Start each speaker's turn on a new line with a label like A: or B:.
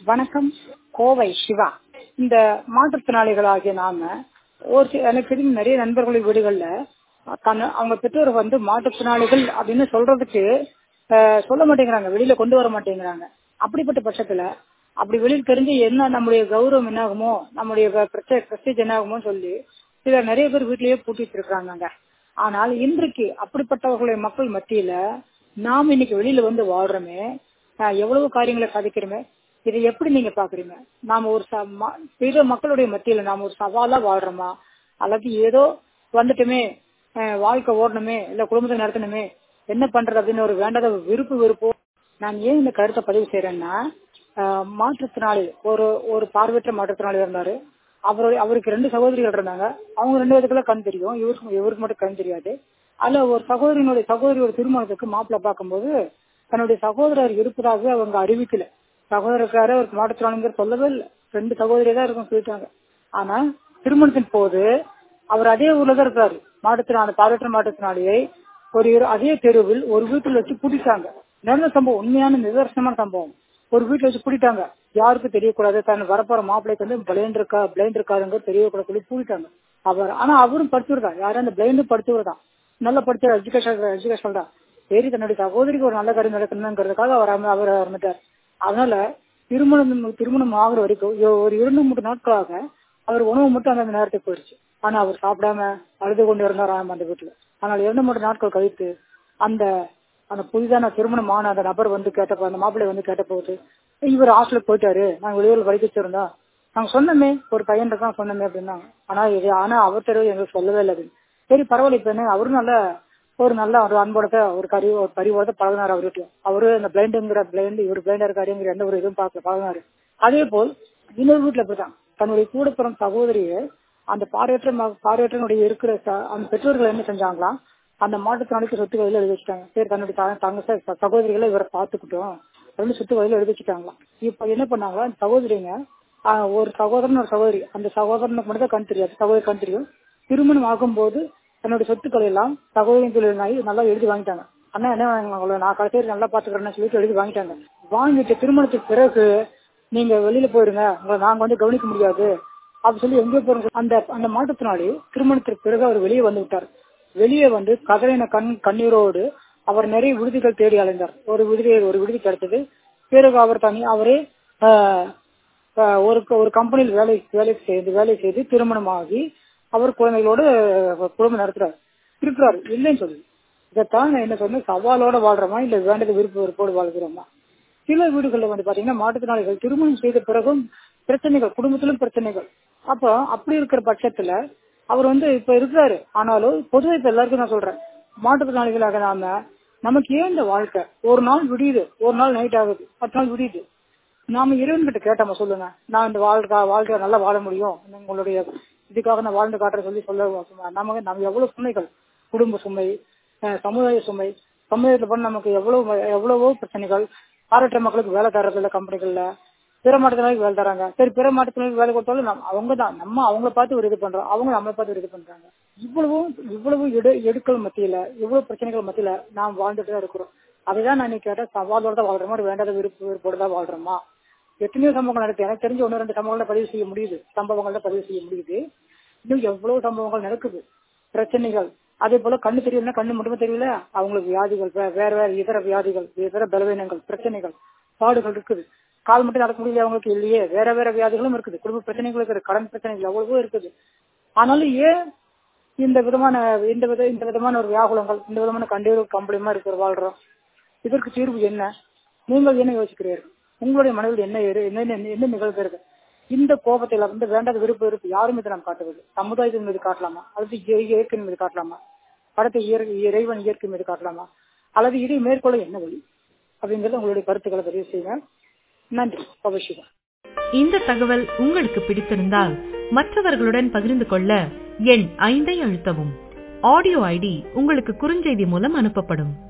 A: வணக்கம் கோவை சிவா இந்த மாற்றுத்திறனாளிகளாகிய நாம ஒரு சில எனக்கு தெரியும் நிறைய நண்பர்கள் வீடுகள்ல தன் அவங்க பெற்றோர் வந்து மாற்றுத்திறனாளிகள் அப்படின்னு சொல்றதுக்கு அஹ், சொல்ல மாட்டேங்கிறாங்க வெளியில கொண்டு வர மாட்டேங்கிறாங்க அப்படிப்பட்ட பட்சத்துல அப்படி வெளியில் தெரிஞ்சு என்ன நம்முடைய கௌரவம் என்ன ஆகுமோ நம்முடைய பிரஸ்டேஜ் என்ன ஆகுமோ சொல்லி சில நிறைய பேர் வீட்லயே பூட்டி வச்சிருக்காங்க ஆனால் இன்றைக்கு அப்படிப்பட்டவர்களுடைய மக்கள் மத்தியில நாம் இன்னைக்கு வெளியில வந்து வாழ்றோமே ஆஹ் எவ்வளவு காரியங்களை சாதிக்கிறோமே இதை எப்படி நீங்க பாக்குறீங்க நாம ஒரு ச- ம- பிற மக்களுடைய மத்தியில நாம ஒரு சவாலா வாழ்றோமா அல்லது ஏதோ வந்துட்டுமே ஆஹ் வாழ்க்கை ஓடணுமே இல்ல குடும்பத்தை நடத்தணுமே என்ன பண்றது அப்படின்னு ஒரு வேண்டாத விருப்பு வெறுப்போ நான் ஏன் இந்த கருத்தை பதிவு செய்யறேன்னா ஆஹ் மாற்றுத்திறனாளி ஒரு ஒரு பார்வையற்ற மாற்றுத்திறனாளி இருந்தாரு அவருடைய அவருக்கு ரெண்டு சகோதரிகள் இருந்தாங்க அவங்க ரெண்டு பேருக்குள்ள கண் தெரியும் இவருக்கு இவருக்கு மட்டும் கண் தெரியாது அதுல ஒரு சகோதரியினுடைய சகோதரியோட திருமணத்துக்கு மாப்பிள்ளை பார்க்கும்போது தன்னுடைய சகோதரர் இருப்பதாக அவங்க அறிவிக்கல சகோதரக்கார ஒரு மாற்றுத்திறனாளிங்கிற சொல்லவே இல்லை ரெண்டு சகோதரி தான் இருக்கும் சொல்லிட்டாங்க ஆனா திருமணத்தின் போது அவர் அதே ஊர்ல தான் இருக்காரு மாற்றுத்திறனாளி பார்வையற்ற மாற்றுத்திறனாளியை ஒரு இரு- அதே தெருவில் ஒரு வீட்டில் வச்சு பூட்டிட்டாங்க நடந்த சம்பவம் உண்மையான நிதர்சனமான சம்பவம் ஒரு வீட்டுல வச்சு பூட்டிட்டாங்க யாருக்கும் தெரியக்கூடாது தன் வரப்போற மாப்பிள்ளைக்கு வந்து பிளைண்ட் இருக்கா பிளைண்ட் இருக்காதுங்க தெரியக்கூடாது சொல்லி பூட்டிட்டாங்க அவர் ஆனா அவரும் படிச்சவர் தான் யாரும் அந்த பிளைண்டும் படிச்சவர் தான் நல்லா படிச்ச எஜுகேஷன் எஜுகேஷன் தான் சரி தன்னுடைய சகோதரிக்கு ஒரு நல்ல காரியம் நடக்கணுங்கிறதுக்காக அவர் அம- அவர் இறந்துட்டார் அதனால திருமணம் திருமணம் ஆகுற வரைக்கும் இ- ஒரு இரண்டு மூன்று நாட்களாக அவர் உணவு மட்டும் அந்த நேரத்துக்கு போயிடுச்சு ஆனா அவர் சாப்பிடாம அழுது கொண்டு இருந்தார் அந்த வீட்டுல ஆனால் இரண்டு மூன்று நாட்கள் கழித்து அந்த அந்த புதிதான திருமணம் ஆன அந்த நபர் வந்து கேட்டப்போ அந்த மாப்பிள்ளை வந்து கேட்ட போது இவர் ஹாஸ்டலுக்கு போயிட்டாரு நாங்க வெளியூர்ல படிக்க வச்சிருந்தோம் நாங்க சொன்னோமே ஒரு பையன் இருக்கான் சொன்னோமே அப்படின்னாங்க ஆனா இது ஆனா அவர் தெருவு எங்களுக்கு சொல்லவே இல்லை அப்படின்னு. சரி பரவாயில்ல இப்ப என்ன அவரும் நல்ல ஒரு நல்ல ஒரு அன்போட ஒரு கறி ஒரு பரிவோட பழகினார் அவர் வீட்டுல அவரு அந்த பிளைண்டுங்கிற பிளைண்ட் இவர் பிளைண்டா இருக்காருங்கிற எந்த ஒரு இதுவும் பார்க்கல பழகினாரு அதே போல் இன்னொரு வீட்டுல அப்படிதான் தன்னுடைய கூட பிறந்த சகோதரியை அந்த பார்வையற்ற ம- பார்வையற்றனுடைய இருக்கிற ச- அந்த பெற்றோர்கள் என்ன செஞ்சாங்களாம் அந்த மாற்றுத்திறனாளிக்கு சொத்து வயல எழுதி வச்சுட்டாங்க சரி தன்னுடைய த- தங்க ச- சகோதரிகளை இவரை பாத்துக்கிட்டோம் அப்படின்னு சொத்து வயல எழுதி வச்சுட்டாங்களாம் இப்ப என்ன பண்ணாங்க அந்த சகோதரிங்க ஆஹ், ஒரு சகோதரன் ஒரு சகோதரி அந்த சகோதரனுக்கு மட்டும் தான் கண் தெரியாது சகோதரி கண் தெரியும் திருமணம் ஆகும்போது தன்னுடைய சொத்துக்களை எல்லாம் சகோதரின் தொழில் நல்லா எழுதி வாங்கிட்டாங்க அண்ணா என்ன வாங்க நான் கடைசி நல்லா பாத்துக்கிறேன்னு சொல்லிட்டு எழுதி வாங்கிட்டாங்க வாங்கிட்டு திருமணத்துக்கு பிறகு நீங்க வெளியில போயிருங்க உங்களை நாங்க வந்து கவனிக்க முடியாது அப்படி சொல்லி எங்க போறோம் அந்த அந்த மாற்றத்தினாலே திருமணத்திற்கு பிறகு அவர் வெளியே வந்து விட்டார் வெளியே வந்து கதறின கண் கண்ணீரோடு அவர் நிறைய விடுதிகள் தேடி அலைந்தார் ஒரு விடுதி ஒரு விடுதி கிடைத்தது பிறகு அவர் தனி அவரே ஆஹ், ஆஹ், ஒரு ஒரு கம்பெனியில் வேலை வேலை செய்து வேலை செய்து திருமணமாகி அவர் குழந்தைகளோடு குடும்பம் நடத்துறாரு இருக்கிறாரு இல்லைன்னு சொல்லி இதைத்தான் நான் என்ன சொன்னேன் சவாலோட வாழ்றோமா இல்ல வேண்டது விருப்ப வெறுப்போடு வாழ்கிறோமா சில வீடுகள்ல வந்து பாத்தீங்கன்னா மாற்றுத்திறனாளிகள் திருமணம் செய்த பிறகும் பிரச்சனைகள் குடும்பத்திலும் பிரச்சனைகள் அப்போ அப்படி இருக்கிற பட்சத்துல அவர் வந்து இப்ப இருக்கிறாரு ஆனாலும் பொதுவா இப்ப எல்லாருக்கும் நான் சொல்றேன் மாற்றுத்திறனாளிகளாக நாம நமக்கு ஏன் இந்த வாழ்க்கை ஒரு நாள் விடியுது ஒரு நாள் நைட் ஆகுது பத்து நாள் விடியுது நாம இறைவன் கிட்ட கேட்டோமா சொல்லுங்க நான் இந்த வாழ்க்கை வாழ்க்கை நல்லா வாழ முடியும் உங்களுடைய இதுக்காக நான் வாழ்ந்து காட்டுறேன் சொல்லி சொல்ல நமக்கு நம்ம எவ்வளவு சுமைகள் குடும்ப சுமை அஹ் சமுதாய சுமை சமுதாயத்துல பண்ண நமக்கு எவ்வளவு எவ்வளவோ பிரச்சனைகள் பாராட்டுற மக்களுக்கு வேலை தர்றது இல்ல கம்பெனிகள்ல பிற மாற்றத்தினாலும் வேலை தராங்க சரி பிற மாற்றத்தினாலும் வேலை கொடுத்தாலும் நம்ம அவங்க தான் நம்ம அவங்கள பார்த்து ஒரு இது பண்றோம் அவங்க நம்மளை பார்த்து ஒரு இது பண்றாங்க இவ்வளவும் இவ்வளவு எடு எடுக்கல் மத்தியில இவ்வளவு பிரச்சனைகள் மத்தியில நாம் வாழ்ந்துட்டு தான் இருக்கிறோம் அதுதான் நான் இன்னைக்கு கேட்டேன் சவாலோட தான் வாழ்றோமா ஒரு வேண்டாத விருப்ப விருப்போட தான் வாழ்றோமா எத்தனையோ சம்பவங்கள் நடக்குது எனக்கு தெரிஞ்ச ஒன்று ரெண்டு சம்பவங்களை பதிவு செய்ய முடியுது சம்பவங்களை பதிவு செய்ய முடியுது இன்னும் எவ்வளவு சம்பவங்கள் நடக்குது பிரச்சனைகள் அதே போல கண்ணு தெரியலன்னா கண்ணு மட்டுமே தெரியல அவங்களுக்கு வியாதிகள் வே- வேற வேற இதர வியாதிகள் இதர பலவீனங்கள் பிரச்சனைகள் பாடுகள் இருக்குது கால் மட்டும் நடக்க முடியல அவங்களுக்கு இல்லையே வேற வேற வியாதிகளும் இருக்குது குடும்ப பிரச்சனைகள் இருக்குது கடன் பிரச்சனைகள் எவ்வளவோ இருக்குது ஆனாலும் ஏன் இந்த விதமான இந்த வித இந்த விதமான ஒரு வியாகுலங்கள் இந்த விதமான கண்டீர் கம்பளியமா இருக்கிற வாழ்றோம் இதற்கு தீர்வு என்ன நீங்கள் என்ன யோசிக்கிறீர்கள் உங்களுடைய மனதில் என்ன இரு- என்ன என்ன- என்ன நிகழ்வு இருக்கு இந்த கோபத்தை வந்து வேண்டாத விருப்ப விருப்பு யாரும் மீது நாம் காட்டுவது சமுதாயத்தின் மீது காட்டலாமா அல்லது இய- இயற்கையின் மீது காட்டலாமா படத்தை இயற்கை இறைவன் இயற்கை மீது காட்டலாமா அல்லது இதை மேற்கொள்ள என்ன வழி அப்படிங்கறது உங்களுடைய கருத்துக்களை பதிவு செய்யுங்க நன்றி அவசியம்
B: இந்த தகவல் உங்களுக்கு பிடித்திருந்தால் மற்றவர்களுடன் பகிர்ந்து கொள்ள எண் ஐந்தை அழுத்தவும் ஆடியோ ஐடி உங்களுக்கு குறுஞ்செய்தி மூலம் அனுப்பப்படும்